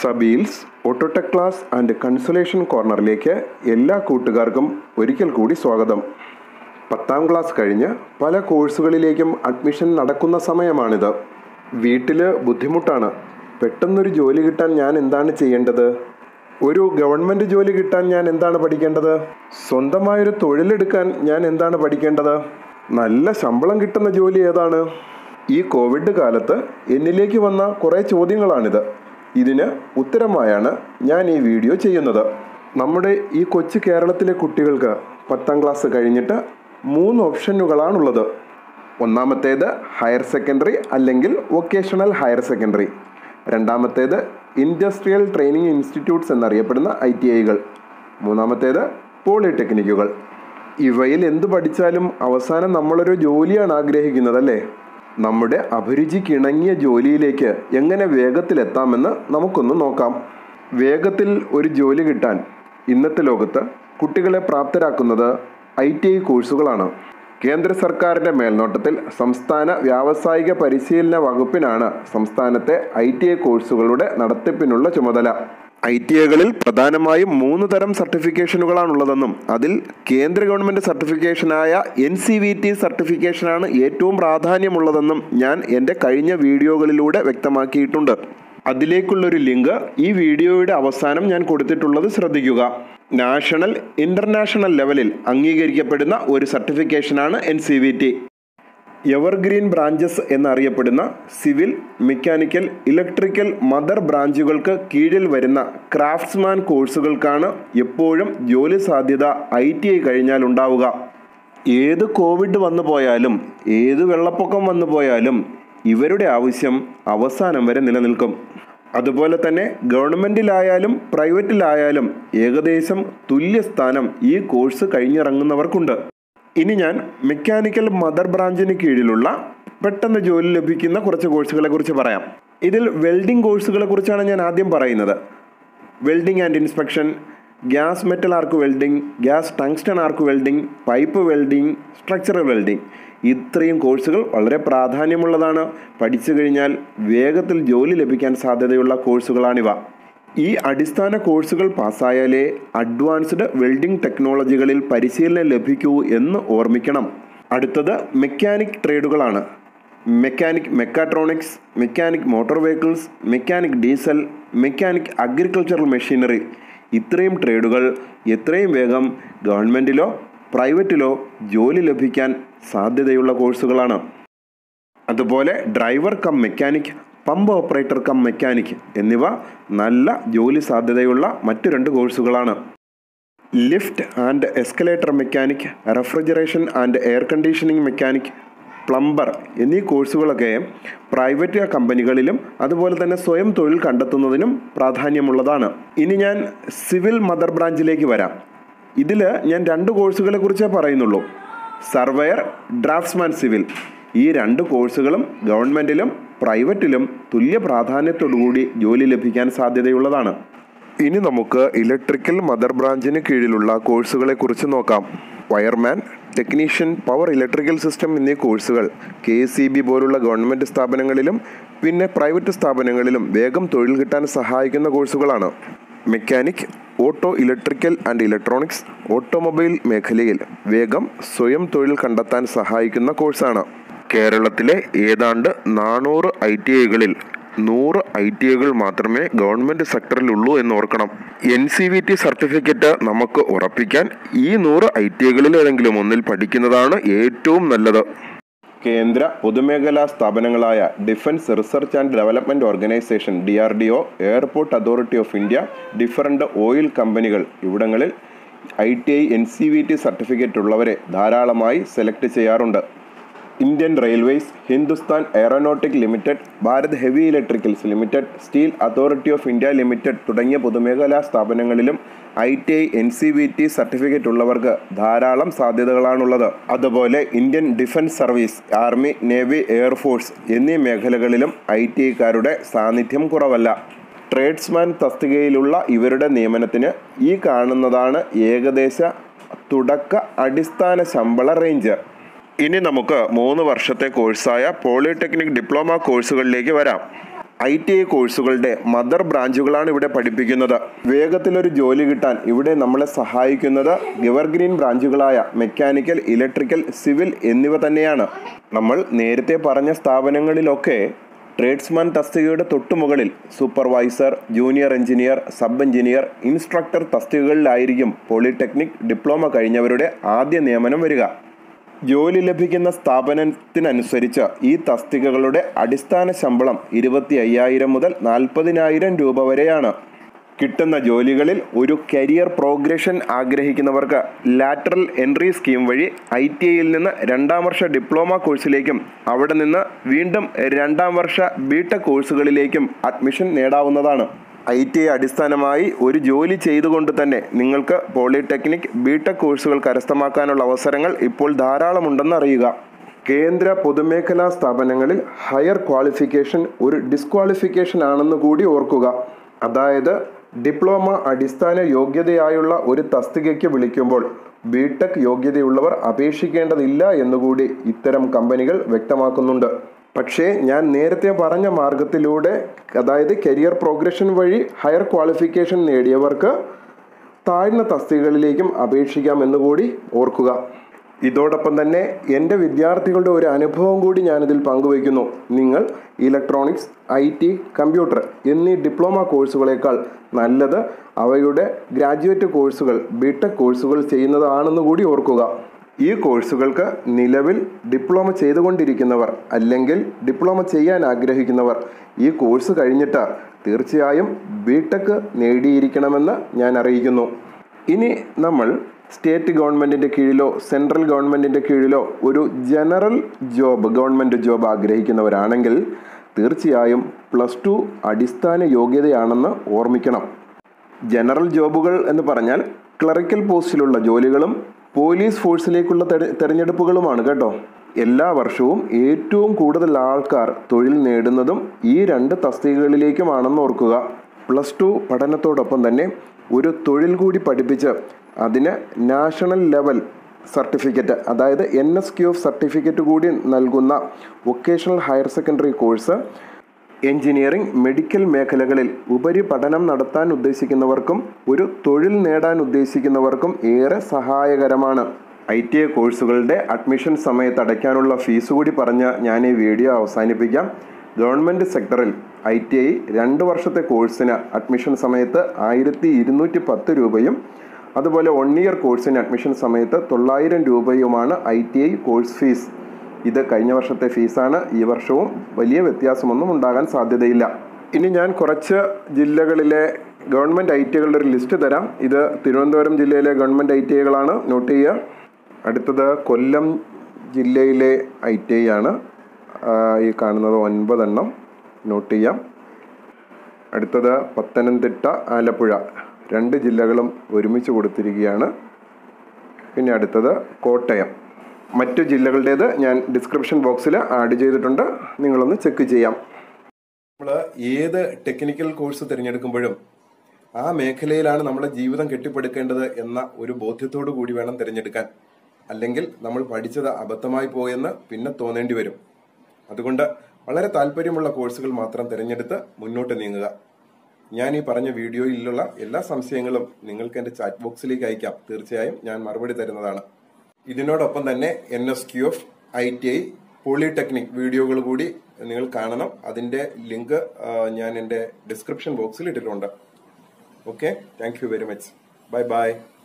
സബീൽസ് Autotech class and consultation കോർണറിലേക്ക് എല്ലാ കൂട്ടുകാർക്കും ഒരിക്കൽ കൂടി സ്വാഗതം പത്താം ക്ലാസ് കഴിഞ്ഞ് പല കോഴ്സുകളിലേക്കും അഡ്മിഷൻ നടക്കുന്ന സമയമാണിത് വീട്ടിൽ ബുദ്ധിമുട്ടാണ് പെട്ടെന്നൊരു ജോലി കിട്ടാൻ ഞാൻ എന്താണ് ചെയ്യേണ്ടത് ഒരു ഗവൺമെൻറ് ജോലി കിട്ടാൻ ഞാൻ എന്താണ് പഠിക്കേണ്ടത് സ്വന്തമായൊരു തൊഴിലെടുക്കാൻ ഞാൻ എന്താണ് പഠിക്കേണ്ടത് നല്ല ശമ്പളം കിട്ടുന്ന ജോലി ഏതാണ് ഈ കോവിഡ് കാലത്ത് എന്നിലേക്ക് വന്ന കുറേ ചോദ്യങ്ങളാണിത് ഇതിന് ഉത്തരമായാണ് ഞാൻ ഈ വീഡിയോ ചെയ്യുന്നത് നമ്മുടെ ഈ കൊച്ചു കേരളത്തിലെ കുട്ടികൾക്ക് പത്താം ക്ലാസ് കഴിഞ്ഞിട്ട് മൂന്ന് ഓപ്ഷനുകളാണുള്ളത് ഒന്നാമത്തേത് ഹയർ സെക്കൻഡറി അല്ലെങ്കിൽ വൊക്കേഷണൽ ഹയർ സെക്കൻഡറി രണ്ടാമത്തേത് ഇൻഡസ്ട്രിയൽ ട്രെയിനിങ് ഇൻസ്റ്റിറ്റ്യൂട്ട്സ് എന്നറിയപ്പെടുന്ന ഐ ടി ഐകൾ മൂന്നാമത്തേത് പോളിടെക്നിക്കുകൾ ഇവയിൽ എന്ത് പഠിച്ചാലും അവസാനം നമ്മളൊരു ജോലിയാണ് ആഗ്രഹിക്കുന്നത് അല്ലേ നമ്മുടെ അഭിരുചിക്കിണങ്ങിയ ജോലിയിലേക്ക് എങ്ങനെ വേഗത്തിലെത്താമെന്ന് നമുക്കൊന്ന് നോക്കാം വേഗത്തിൽ ഒരു ജോലി കിട്ടാൻ ഇന്നത്തെ ലോകത്ത് കുട്ടികളെ പ്രാപ്തരാക്കുന്നത് ഐ ടി ഐ കോഴ്സുകളാണ് കേന്ദ്ര സർക്കാരിൻ്റെ മേൽനോട്ടത്തിൽ സംസ്ഥാന വ്യാവസായിക പരിശീലന വകുപ്പിനാണ് സംസ്ഥാനത്തെ ഐ ടി ഐ കോഴ്സുകളുടെ നടത്തിപ്പിനുള്ള ചുമതല ഐ ടി ഐകളിൽ പ്രധാനമായും മൂന്ന് തരം സർട്ടിഫിക്കേഷനുകളാണുള്ളതെന്നും അതിൽ കേന്ദ്ര ഗവൺമെൻറ് സർട്ടിഫിക്കേഷനായ എൻ സി വി ടി സർട്ടിഫിക്കേഷനാണ് ഏറ്റവും പ്രാധാന്യമുള്ളതെന്നും ഞാൻ എൻ്റെ കഴിഞ്ഞ വീഡിയോകളിലൂടെ വ്യക്തമാക്കിയിട്ടുണ്ട് അതിലേക്കുള്ളൊരു ലിങ്ക് ഈ വീഡിയോയുടെ അവസാനം ഞാൻ കൊടുത്തിട്ടുള്ളത് ശ്രദ്ധിക്കുക നാഷണൽ ഇൻ്റർനാഷണൽ ലെവലിൽ അംഗീകരിക്കപ്പെടുന്ന ഒരു സർട്ടിഫിക്കേഷനാണ് N C V T evergreen branches എന്നറിയപ്പെടുന്ന സിവിൽ മെക്കാനിക്കൽ ഇലക്ട്രിക്കൽ മദർ ബ്രാഞ്ചുകൾക്ക് കീഴിൽ വരുന്ന ക്രാഫ്റ്റ്സ്മാൻ കോഴ്സുകൾക്കാണ് എപ്പോഴും ജോലി സാധ്യത ഐ ടി ഐ കഴിഞ്ഞാൽ ഉണ്ടാവുക ഏത് കോവിഡ് വന്നു പോയാലും ഏത് വെള്ളപ്പൊക്കം വന്നു പോയാലും ഇവരുടെ ആവശ്യം അവസാനം വരെ നിലനിൽക്കും അതുപോലെ തന്നെ ഗവൺമെൻറ്റിലായാലും പ്രൈവറ്റിലായാലും ഏകദേശം തുല്യ സ്ഥാനം ഈ കോഴ്സ് കഴിഞ്ഞിറങ്ങുന്നവർക്കുണ്ട് ഇനി ഞാൻ മെക്കാനിക്കൽ മദർ ബ്രാഞ്ചിന് കീഴിലുള്ള പെട്ടെന്ന് ജോലി ലഭിക്കുന്ന കുറച്ച് കോഴ്സുകളെ കുറിച്ച് പറയാം ഇതിൽ വെൽഡിംഗ് കോഴ്സുകളെ കുറിച്ചാണ് ഞാൻ ആദ്യം പറയുന്നത് welding and inspection gas metal arc welding gas tungsten arc welding pipe welding structural welding ഇത്രയും കോഴ്സുകൾ വളരെ പ്രാധാന്യമുള്ളതാണ് പഠിച്ചു കഴിഞ്ഞാൽ വേഗത്തിൽ ജോലി ലഭിക്കാൻ സാധ്യതയുള്ള കോഴ്സുകളാണിവ ഈ അടിസ്ഥാന കോഴ്സുകൾ പാസ്സായാലേ അഡ്വാൻസ്ഡ് വെൽഡിംഗ് ടെക്നോളജികളിൽ പരിശീലനം ലഭിക്കൂ എന്ന് ഓർമ്മിക്കണം അടുത്തത് മെക്കാനിക് ട്രേഡുകളാണ് mechanic mechatronics mechanic motor vehicles mechanic diesel mechanic agricultural machinery ഇത്രയും ട്രേഡുകൾ എത്രയും വേഗം ഗവൺമെൻറ്റിലോ പ്രൈവറ്റിലോ ജോലി ലഭിക്കാൻ സാധ്യതയുള്ള കോഴ്സുകളാണ് അതുപോലെ driver cum mechanic pump operator cum mechanic എന്നിവ നല്ല ജോലി സാധ്യതയുള്ള മറ്റു രണ്ട് കോഴ്സുകളാണ് lift and escalator mechanic refrigeration and air conditioning mechanic plumber എന്നീ കോഴ്സുകളൊക്കെ പ്രൈവറ്റ് കമ്പനികളിലും അതുപോലെ തന്നെ സ്വയം തൊഴിൽ കണ്ടെത്തുന്നതിനും പ്രാധാന്യമുള്ളതാണ് ഇനി ഞാൻ സിവിൽ മദർ ബ്രാഞ്ചിലേക്ക് വരാം ഇതിൽ ഞാൻ രണ്ട് കോഴ്സുകളെ കുറിച്ചേ പറയുന്നുള്ളൂ സർവയർ ഡ്രാഫ്റ്റ്സ്മാൻ സിവിൽ ഈ രണ്ട് കോഴ്സുകളും ഗവൺമെൻറ്റിലും പ്രൈവറ്റിലും തുല്യ പ്രാധാന്യത്തോടുകൂടി ജോലി ലഭിക്കാൻ സാധ്യതയുള്ളതാണ് ഇനി നമുക്ക് ഇലക്ട്രിക്കൽ മദർ ബ്രാഞ്ചിന് കീഴിലുള്ള കോഴ്സുകളെ കുറിച്ച് നോക്കാം wireman technician power electrical system എന്നീ കോഴ്സുകൾ കെ സി ബി പോലുള്ള ഗവൺമെൻറ് സ്ഥാപനങ്ങളിലും പിന്നെ പ്രൈവറ്റ് സ്ഥാപനങ്ങളിലും വേഗം തൊഴിൽ കിട്ടാൻ സഹായിക്കുന്ന കോഴ്സുകളാണ് mechanic auto electrical and electronics automobile മേഖലയിൽ വേഗം സ്വയം തൊഴിൽ കണ്ടെത്താൻ സഹായിക്കുന്ന കോഴ്സാണ് കേരളത്തിലെ ഏതാണ്ട് നാനൂറ് ഐ ടി ഐകളിൽ നൂറ് ഐ ടി ഐകൾ മാത്രമേ ഗവൺമെൻറ് സെക്ടറിലുള്ളൂ എന്ന് ഓർക്കണം N C V T certificate നമുക്ക് ഉറപ്പിക്കാൻ ഈ നൂറ് ഐ ടി ഐകളിൽ ഏതെങ്കിലും ഒന്നിൽ പഠിക്കുന്നതാണ് ഏറ്റവും നല്ലത് കേന്ദ്ര പൊതുമേഖലാ സ്ഥാപനങ്ങളായ defence research and development organisation D R D O airport authority of India different oil കമ്പനികൾ ഇവിടങ്ങളിൽ I T I N C V T certificate ഉള്ളവരെ ധാരാളമായി സെലക്ട് ചെയ്യാറുണ്ട് Indian railways Hindustan aeronautic limited Bharat heavy electricals limited steel authority of India limited തുടങ്ങിയ പൊതുമേഖലാ സ്ഥാപനങ്ങളിലും I T I N C V T certificate ഉള്ളവർക്ക് ധാരാളം സാധ്യതകളാണുള്ളത് അതുപോലെ Indian defence service army navy air force എന്നീ മേഖലകളിലും ഐ ടി ഐക്കാരുടെ സാന്നിധ്യം കുറവല്ല ട്രേഡ്സ്മാൻ തസ്തികയിലുള്ള ഇവരുടെ നിയമനത്തിന് ഈ കാണുന്നതാണ് ഏകദേശ തുടക്ക അടിസ്ഥാന ശമ്പള റേഞ്ച് ഇനി നമുക്ക് മൂന്ന് വർഷത്തെ കോഴ്സായ പോളിടെക്നിക് ഡിപ്ലോമ കോഴ്സുകളിലേക്ക് വരാം ഐ ടി ഐ കോഴ്സുകളുടെ മദർ ബ്രാഞ്ചുകളാണ് ഇവിടെ പഠിപ്പിക്കുന്നത് വേഗത്തിലൊരു ജോലി കിട്ടാൻ ഇവിടെ നമ്മളെ സഹായിക്കുന്നത് ഗവർഗ്രീൻ ബ്രാഞ്ചുകളായ മെക്കാനിക്കൽ ഇലക്ട്രിക്കൽ സിവിൽ എന്നിവ തന്നെയാണ് നമ്മൾ നേരത്തെ പറഞ്ഞ സ്ഥാപനങ്ങളിലൊക്കെ ട്രേഡ്സ്മാൻ തസ്തികയുടെ തൊട്ടുമുകളിൽ supervisor junior engineer sub engineer instructor തസ്തികകളിലായിരിക്കും പോളിടെക്നിക് ഡിപ്ലോമ കഴിഞ്ഞവരുടെ ആദ്യ നിയമനം വരിക ജോലി ലഭിക്കുന്ന സ്ഥാപനത്തിനനുസരിച്ച് ഈ തസ്തികകളുടെ അടിസ്ഥാന ശമ്പളം ഇരുപത്തി അയ്യായിരം മുതൽ നാൽപ്പതിനായിരം രൂപ വരെയാണ് കിട്ടുന്ന ജോലികളിൽ ഒരു കരിയർ പ്രോഗ്രഷൻ ആഗ്രഹിക്കുന്നവർക്ക് ലാറ്ററൽ എൻട്രി സ്കീം വഴി ഐ ടി ഐയിൽ നിന്ന് രണ്ടാം വർഷ ഡിപ്ലോമ കോഴ്സിലേക്കും അവിടെ നിന്ന് വീണ്ടും രണ്ടാം വർഷ ബിടെക് കോഴ്സുകളിലേക്കും അഡ്മിഷൻ നേടാവുന്നതാണ് ഐ ടി ഐ അടിസ്ഥാനമായി ഒരു ജോലി ചെയ്തുകൊണ്ട് തന്നെ നിങ്ങൾക്ക് പോളിടെക്നിക് ബിടെക് കോഴ്സുകൾ കരസ്ഥമാക്കാനുള്ള അവസരങ്ങൾ ഇപ്പോൾ ധാരാളമുണ്ടെന്ന് അറിയുക കേന്ദ്ര പൊതുമേഖലാ സ്ഥാപനങ്ങളിൽ ഹയർ ക്വാളിഫിക്കേഷൻ ഒരു ഡിസ്ക്വാളിഫിക്കേഷൻ ആണെന്ന് കൂടി ഓർക്കുക അതായത് ഡിപ്ലോമ അടിസ്ഥാന യോഗ്യതയായുള്ള ഒരു തസ്തികയ്ക്ക് വിളിക്കുമ്പോൾ ബിടെക് യോഗ്യതയുള്ളവർ അപേക്ഷിക്കേണ്ടതില്ല എന്നുകൂടി ഇത്തരം കമ്പനികൾ വ്യക്തമാക്കുന്നുണ്ട് പക്ഷേ ഞാൻ നേരത്തെ പറഞ്ഞ മാർഗത്തിലൂടെ അതായത് കരിയർ പ്രോഗ്രഷൻ വഴി ഹയർ ക്വാളിഫിക്കേഷൻ നേടിയവർക്ക് താഴ്ന്ന തസ്തികകളിലേക്കും അപേക്ഷിക്കാമെന്ന് കൂടി ഓർക്കുക ഇതോടൊപ്പം തന്നെ എൻ്റെ വിദ്യാർത്ഥികളുടെ ഒരു അനുഭവം കൂടി ഞാനിതിൽ പങ്കുവയ്ക്കുന്നു നിങ്ങൾ ഇലക്ട്രോണിക്സ് ഐ ടി കമ്പ്യൂട്ടർ എന്നീ ഡിപ്ലോമ കോഴ്സുകളേക്കാൾ നല്ലത് അവയുടെ ഗ്രാജുവേറ്റ് കോഴ്സുകൾ ബിടെക് കോഴ്സുകൾ ചെയ്യുന്നതാണെന്ന് കൂടി ഓർക്കുക ഈ കോഴ്സുകൾക്ക് നിലവിൽ ഡിപ്ലോമ ചെയ്തുകൊണ്ടിരിക്കുന്നവർ അല്ലെങ്കിൽ ഡിപ്ലോമ ചെയ്യാൻ ആഗ്രഹിക്കുന്നവർ ഈ കോഴ്സ് കഴിഞ്ഞിട്ട് തീർച്ചയായും ബിടെക് നേടിയിരിക്കണമെന്ന് ഞാൻ അറിയിക്കുന്നു ഇനി നമ്മൾ സ്റ്റേറ്റ് ഗവൺമെൻറ്റിൻ്റെ കീഴിലോ സെൻട്രൽ ഗവൺമെൻറ്റിൻ്റെ കീഴിലോ ഒരു ജനറൽ ജോബ് ഗവൺമെൻറ് ജോബ് ആഗ്രഹിക്കുന്നവരാണെങ്കിൽ തീർച്ചയായും പ്ലസ് ടു അടിസ്ഥാന യോഗ്യതയാണെന്ന് ഓർമ്മിക്കണം ജനറൽ ജോബുകൾ എന്ന് പറഞ്ഞാൽ ക്ലറിക്കൽ പോസ്റ്റിലുള്ള ജോലികളും പോലീസ് ഫോഴ്സിലേക്കുള്ള തെര- തെരഞ്ഞെടുപ്പുകളുമാണ് കേട്ടോ എല്ലാ വർഷവും ഏറ്റവും കൂടുതൽ ആൾക്കാർ തൊഴിൽ നേടുന്നതും ഈ രണ്ട് തസ്തികകളിലേക്കുമാണെന്ന് ഓർക്കുക പ്ലസ് ടു പഠനത്തോടൊപ്പം തന്നെ ഒരു തൊഴിൽ കൂടി പഠിപ്പിച്ച് അതിന് നാഷണൽ ലെവൽ സർട്ടിഫിക്കറ്റ് അതായത് N S Q F certificate കൂടി നൽകുന്ന vocational higher secondary course engineering medical മേഖലകളിൽ ഉപരിപഠനം നടത്താൻ ഉദ്ദേശിക്കുന്നവർക്കും ഒരു തൊഴിൽ നേടാൻ ഉദ്ദേശിക്കുന്നവർക്കും ഏറെ സഹായകരമാണ് ഐ ടി ഐ കോഴ്സുകളുടെ അഡ്മിഷൻ സമയത്ത് അടയ്ക്കാനുള്ള ഫീസ് കൂടി പറഞ്ഞ് ഞാൻ ഈ വീഡിയോ അവസാനിപ്പിക്കാം ഗവൺമെൻറ് സെക്ടറിൽ ഐ ടി ഐ രണ്ട് വർഷത്തെ കോഴ്സിന് അഡ്മിഷൻ സമയത്ത് ആയിരത്തി ഇരുന്നൂറ്റി പത്ത് രൂപയും അതുപോലെ വൺ ഇയർ കോഴ്സിന് അഡ്മിഷൻ സമയത്ത് തൊള്ളായിരം രൂപയുമാണ് I T I course fees ഇത് കഴിഞ്ഞ വർഷത്തെ ഫീസാണ് ഈ വർഷവും വലിയ വ്യത്യാസമൊന്നും ഉണ്ടാകാൻ സാധ്യതയില്ല ഇനി ഞാൻ കുറച്ച് ജില്ലകളിലെ ഗവൺമെൻറ് ഐ ടി ഐകളുടെ ഒരു ലിസ്റ്റ് തരാം ഇത് തിരുവനന്തപുരം ജില്ലയിലെ ഗവൺമെൻറ് ഐ ടി ഐകളാണ് നോട്ട് ചെയ്യുക അടുത്തത് കൊല്ലം ജില്ലയിലെ ഐ ടി ഐ ആണ് ആ, ഈ കാണുന്നത് ഒൻപതെണ്ണം നോട്ട് ചെയ്യാം അടുത്തത് പത്തനംതിട്ട ആലപ്പുഴ രണ്ട് ജില്ലകളും ഒരുമിച്ച് കൊടുത്തിരിക്കുകയാണ് പിന്നെ അടുത്തത് കോട്ടയം മറ്റു ജില്ലകളുടേത് ഞാൻ ഡിസ്ക്രിപ്ഷൻ ബോക്സിൽ ആഡ് ചെയ്തിട്ടുണ്ട് നിങ്ങളൊന്ന് ചെക്ക് ചെയ്യാം നമ്മൾ ഏത് ടെക്നിക്കൽ കോഴ്സ് തിരഞ്ഞെടുക്കുമ്പോഴും ആ മേഖലയിലാണ് നമ്മുടെ ജീവിതം കെട്ടിപ്പടുക്കേണ്ടത് എന്ന ഒരു ബോധ്യത്തോടു കൂടി വേണം തിരഞ്ഞെടുക്കാൻ അല്ലെങ്കിൽ നമ്മൾ പഠിച്ചത് അബദ്ധമായി പോയെന്ന് പിന്നെ തോന്നേണ്ടി വരും അതുകൊണ്ട് വളരെ താല്പര്യമുള്ള കോഴ്സുകൾ മാത്രം തിരഞ്ഞെടുത്ത് മുന്നോട്ട് നീങ്ങുക ഞാൻ ഈ പറഞ്ഞ വീഡിയോയിലുള്ള എല്ലാ സംശയങ്ങളും നിങ്ങൾക്ക് എൻ്റെ ചാറ്റ് ബോക്സിലേക്ക് അയക്കാം തീർച്ചയായും ഞാൻ മറുപടി തരുന്നതാണ് ഇതിനോടൊപ്പം തന്നെ N S Q F I T I polytechnic വീഡിയോകൾ കൂടി നിങ്ങൾ കാണണം അതിൻ്റെ ലിങ്ക് ഞാൻ എൻ്റെ ഡിസ്ക്രിപ്ഷൻ ബോക്സിൽ ഇട്ടിട്ടുണ്ട് okay thank you very much bye by